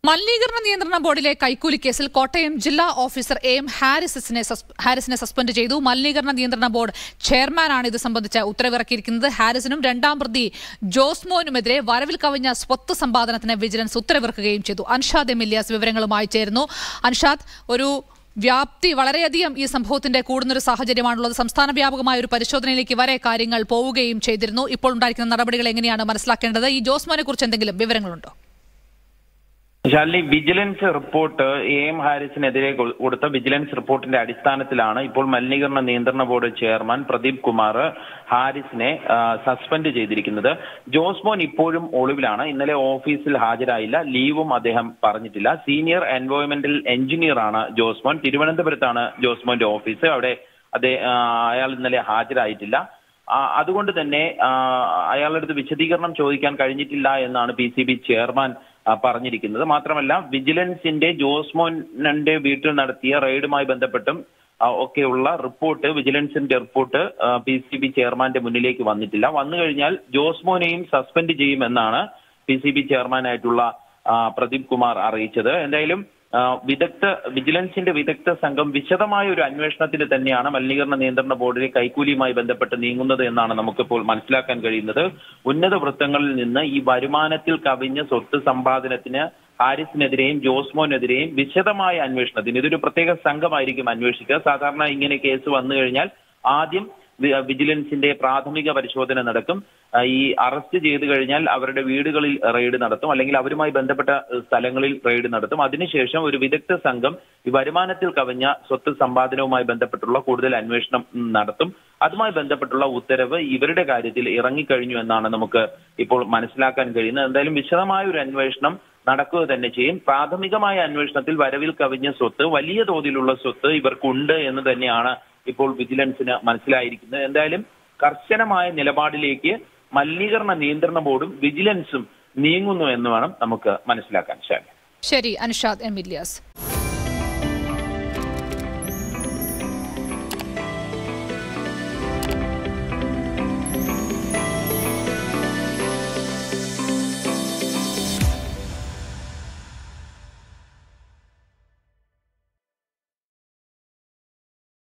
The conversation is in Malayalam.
മലിനീകരണ നിയന്ത്രണ ബോർഡിലെ കൈക്കൂലി കേസിൽ കോട്ടയം ജില്ലാ ഓഫീസർ എ എം ഹാരിസിനെ സസ്- ഹാരിസിനെ സസ്പെൻഡ് ചെയ്തു മലിനീകരണ നിയന്ത്രണ ബോർഡ് ചെയർമാനാണ് ഇത് സംബന്ധിച്ച ഉത്തരവിറക്കിയിരിക്കുന്നത് ഹാരിസിനും രണ്ടാം പ്രതി ജോസ്മോനുമെതിരെ വരവിൽ കവിഞ്ഞ സ്വത്ത് സമ്പാദനത്തിന് വിജിലൻസ് ഉത്തരവിറക്കുകയും ചെയ്തു അൻഷാദ് എം ഇല്യാസ് വിവരങ്ങളുമായി ചേരുന്നു അൻഷാദ് ഒരു വ്യാപ്തി വളരെയധികം ഈ സംഭവത്തിന്റെ കൂടുന്നൊരു സാഹചര്യമാണുള്ളത് സംസ്ഥാന വ്യാപകമായ ഒരു പരിശോധനയിലേക്ക് വരെ കാര്യങ്ങൾ പോവുകയും ചെയ്തിരുന്നു ഇപ്പോൾ ഉണ്ടായിരിക്കുന്ന നടപടികൾ എങ്ങനെയാണ് മനസ്സിലാക്കേണ്ടത് ഈ ജോസ്മോനെ കുറിച്ച് എന്തെങ്കിലും വിവരങ്ങളുണ്ടോ Shalini vigilance report A M ഹാരിസിനെതിരെ കൊ- കൊടുത്ത വിജിലൻസ് റിപ്പോർട്ടിന്റെ അടിസ്ഥാനത്തിലാണ് ഇപ്പോൾ മലിനീകരണ നിയന്ത്രണ ബോർഡ് ചെയർമാൻ പ്രദീപ് കുമാർ ഹാരിസിനെ ആ, സസ്പെൻഡ് ചെയ്തിരിക്കുന്നത് ജോസ്മോൻ ഇപ്പോഴും ഒളിവിലാണ് ഇന്നലെ ഓഫീസിൽ ഹാജരായില്ല ലീവും അദ്ദേഹം പറഞ്ഞിട്ടില്ല സീനിയർ എൻവയോൺമെന്റൽ എഞ്ചിനീയർ ആണ് ജോസ്മോൻ തിരുവനന്തപുരത്താണ് ജോസ്മോന്റെ ഓഫീസ് അവിടെ അതെ ആ, അയാൾ ഇന്നലെ ഹാജരായിട്ടില്ല ആ, അതുകൊണ്ട് തന്നെ ആ, അയാളുടെ അടുത്ത് വിശദീകരണം ചോദിക്കാൻ കഴിഞ്ഞിട്ടില്ല എന്നാണ് പി സി ബി ചെയർമാൻ ആ, പറഞ്ഞിരിക്കുന്നത് മാത്രമല്ല വിജിലൻസിന്റെ ജോസ്മോന്റെ വീട്ടിൽ നടത്തിയ റെയ്ഡുമായി ബന്ധപ്പെട്ടും ആ, ഒക്കെയുള്ള റിപ്പോർട്ട് വിജിലൻസിന്റെ റിപ്പോർട്ട് പി സി ബി ചെയർമാന്റെ മുന്നിലേക്ക് വന്നിട്ടില്ല വന്നു കഴിഞ്ഞാൽ ജോസ്മോനെയും സസ്പെൻഡ് ചെയ്യുമെന്നാണ് പി സി ബി ചെയർമാനായിട്ടുള്ള ആ, പ്രദീപ് കുമാർ അറിയിച്ചത് എന്തായാലും ആ, വിദഗ്ധ വിജിലൻസിന്റെ വിദഗ്ധ സംഘം വിശദമായ ഒരു അന്വേഷണത്തിന് തന്നെയാണ് മലിനീകരണ നിയന്ത്രണ ബോർഡിലെ കൈക്കൂലിയുമായി ബന്ധപ്പെട്ട് നീങ്ങുന്നത് എന്നാണ് നമുക്കിപ്പോൾ മനസ്സിലാക്കാൻ കഴിയുന്നത് ഉന്നത വൃത്തങ്ങളിൽ നിന്ന് ഈ വരുമാനത്തിൽ കവിഞ്ഞ സ്വത്ത് സമ്പാദനത്തിന് ഹാരിസിനെതിരെയും ജോസ്മോനെതിരെയും വിശദമായ അന്വേഷണത്തിന് ഇതൊരു പ്രത്യേക സംഘമായിരിക്കും അന്വേഷിക്കുക സാധാരണ ഇങ്ങനെ കേസ് വന്നു കഴിഞ്ഞാൽ ആദ്യം വി- വിജിലൻസിന്റെ പ്രാഥമിക പരിശോധന നടക്കും ആ, ഈ അറസ്റ്റ് ചെയ്തു കഴിഞ്ഞാൽ അവരുടെ വീടുകളിൽ റെയ്ഡ് നടത്തും അല്ലെങ്കിൽ അവരുമായി ബന്ധപ്പെട്ട ഏഹ്, സ്ഥലങ്ങളിൽ റെയ്ഡ് നടത്തും അതിനുശേഷം ഒരു വിദഗ്ധ സംഘം ഈ വരുമാനത്തിൽ കവിഞ്ഞ സ്വത്ത് സമ്പാദനവുമായി ബന്ധപ്പെട്ടുള്ള കൂടുതൽ അന്വേഷണം ഉം, നടത്തും അതുമായി ബന്ധപ്പെട്ടുള്ള ഉത്തരവ് ഇവരുടെ കാര്യത്തിൽ ഇറങ്ങിക്കഴിഞ്ഞു എന്നാണ് നമുക്ക് ഇപ്പോൾ മനസ്സിലാക്കാൻ കഴിയുന്നത് എന്തായാലും വിശദമായ ഒരു അന്വേഷണം നടക്കുക തന്നെ ചെയ്യും പ്രാഥമികമായ അന്വേഷണത്തിൽ വരവിൽ കവിഞ്ഞ സ്വത്ത് വലിയ തോതിലുള്ള സ്വത്ത് ഇവർക്കുണ്ട് എന്ന് തന്നെയാണ് ഇപ്പോൾ വിജിലൻസിന് മനസ്സിലായിരിക്കുന്നത് എന്തായാലും കർശനമായ നിലപാടിലേക്ക് മലിനീകരണ നിയന്ത്രണ ബോർഡും വിജിലൻസും നീങ്ങുന്നു എന്ന് വേണം നമുക്ക് മനസ്സിലാക്കാൻ ശാല ശരി അൻഷാദ് എം ഇല്യാസ്